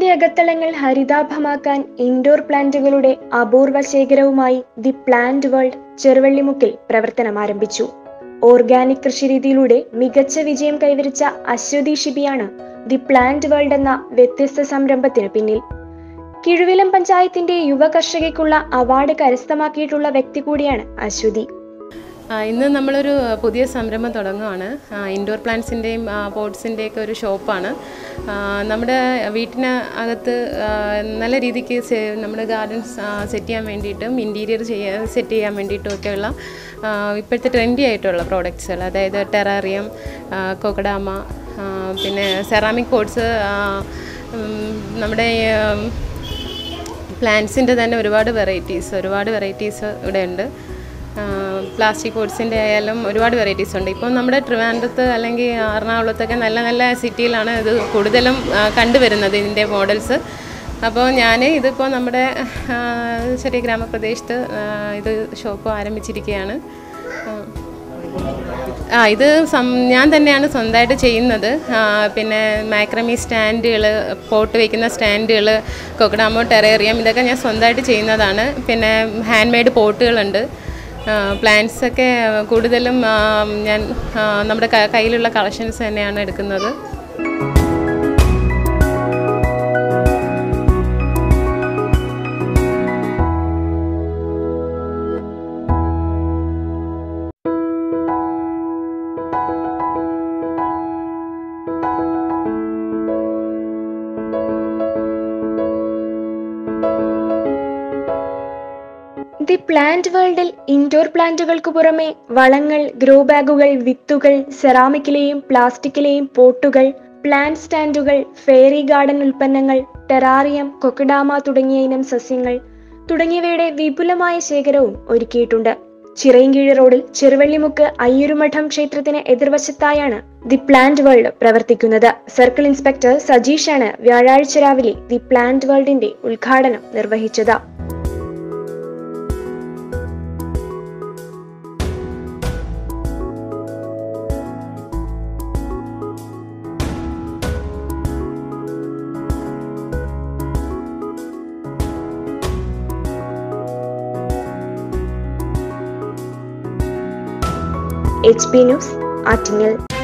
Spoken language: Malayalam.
അകത്തളങ്ങൾ ഹരിതാഭമാക്കാൻ ഇൻഡോർ പ്ലാന്റുകളുടെ അപൂർവ ശേഖരവുമായി ദി പ്ലാന്റ് വേൾഡ് ചെറുവള്ളിമുക്കിൽ പ്രവർത്തനം ആരംഭിച്ചു ഓർഗാനിക് കൃഷിരീതിയിലൂടെ മികച്ച വിജയം കൈവരിച്ച അശ്വതി ഷിബിയാണ് ദി പ്ലാന്റ് വേൾഡ് എന്ന വ്യത്യസ്ത സംരംഭത്തിന് പിന്നിൽ കിഴുവിലം പഞ്ചായത്തിന്റെ യുവ കർഷകയ്ക്കുള്ള അവാർഡ് കരസ്ഥമാക്കിയിട്ടുള്ള വ്യക്തി കൂടിയാണ് അശ്വതി ആ, ഇന്ന് നമ്മളൊരു പുതിയ സംരംഭം തുടങ്ങുകയാണ് ഇൻഡോർ പ്ലാന്റ്സിൻ്റെയും പോട്ട്സിൻ്റെയൊക്കെ ഒരു ഷോപ്പാണ് ആ, നമ്മുടെ വീട്ടിന് അകത്ത് ആ, നല്ല രീതിക്ക് സെ- നമ്മുടെ ഗാർഡൻസ് സെറ്റ് ചെയ്യാൻ വേണ്ടിയിട്ടും ഇൻറ്റീരിയർ ചെയ്യാൻ സെറ്റ് ചെയ്യാൻ വേണ്ടിയിട്ടും ഒക്കെയുള്ള ആ, ഇപ്പോഴത്തെ ട്രെൻഡി ആയിട്ടുള്ള പ്രോഡക്റ്റ്സുകൾ അതായത് ടെറാറിയം കൊക്കഡാമ ആ, പിന്നെ സെറാമിക് പോട്ട്സ് നമ്മുടെ ഉം, പ്ലാന്റ്സിൻ്റെ തന്നെ ഒരുപാട് വെറൈറ്റീസ് ഒരുപാട് വെറൈറ്റീസ് ഇവിടെ ഉണ്ട് പ്ലാസ്റ്റിക് പോട്ട്സിൻ്റെ ആയാലും ഒരുപാട് വെറൈറ്റീസ് ഉണ്ട് ഇപ്പം നമ്മുടെ ട്രിവാൻഡ്രത്ത് അല്ലെങ്കിൽ എറണാകുളത്തൊക്കെ നല്ല നല്ല സിറ്റിയിലാണ് ഇത് കൂടുതലും ആ, കണ്ടുവരുന്നത് ഇതിൻ്റെ മോഡൽസ് അപ്പോൾ ഞാൻ ഇതിപ്പോൾ നമ്മുടെ ആ, ചെറിയ ഗ്രാമപ്രദേശത്ത് ആ, ഇത് ഷോപ്പ് ആരംഭിച്ചിരിക്കുകയാണ് ആ. ആ ഇത് സം ഞാൻ തന്നെയാണ് സ്വന്തമായിട്ട് ചെയ്യുന്നത് ആ, പിന്നെ മാക്രമി സ്റ്റാൻഡുകൾ പോട്ട് വയ്ക്കുന്ന സ്റ്റാൻഡുകൾ കൊക്കഡാമോ ടെറേറിയം ഇതൊക്കെ ഞാൻ സ്വന്തമായിട്ട് ചെയ്യുന്നതാണ് പിന്നെ ഹാൻഡ് മെയ്ഡ് പോട്ടുകളുണ്ട് പ്ലാന്റ്സ് ഒക്കെ കൂടുതലും ആ, ഞാൻ ആ, നമ്മുടെ ക- കയ്യിലുള്ള കളക്ഷൻസ് തന്നെയാണ് എടുക്കുന്നത് ദി പ്ലാന്റ് വേൾഡിൽ ഇൻഡോർ പ്ലാന്റുകൾക്ക് പുറമെ വളങ്ങൾ ഗ്രോ ബാഗുകൾ വിത്തുകൾ സെറാമിക്കിലെയും പ്ലാസ്റ്റിക്കിലെയും പോട്ടുകൾ പ്ലാന്റ് സ്റ്റാൻഡുകൾ ഫെയറി ഗാർഡൻ ഉൽപ്പന്നങ്ങൾ ടെറാറിയം കൊക്കഡാമ തുടങ്ങിയ ഇനം സസ്യങ്ങൾ തുടങ്ങിയവയുടെ വിപുലമായ ശേഖരവും ഒരുക്കിയിട്ടുണ്ട് ചിറയൻകീഴ് റോഡിൽ ചെറുവള്ളിമുക്ക് അയ്യരുമഠം ക്ഷേത്രത്തിന് എതിർവശത്തായാണ് ദി പ്ലാന്റ് വേൾഡ് പ്രവർത്തിക്കുന്നത് സർക്കിൾ ഇൻസ്പെക്ടർ സജീഷാണ് വ്യാഴാഴ്ച രാവിലെ ദി പ്ലാന്റ് വേൾഡിന്റെ ഉദ്ഘാടനം നിർവഹിച്ചത് എച്ച് പി ന്യൂസ് ആറ്റിങ്ങൽ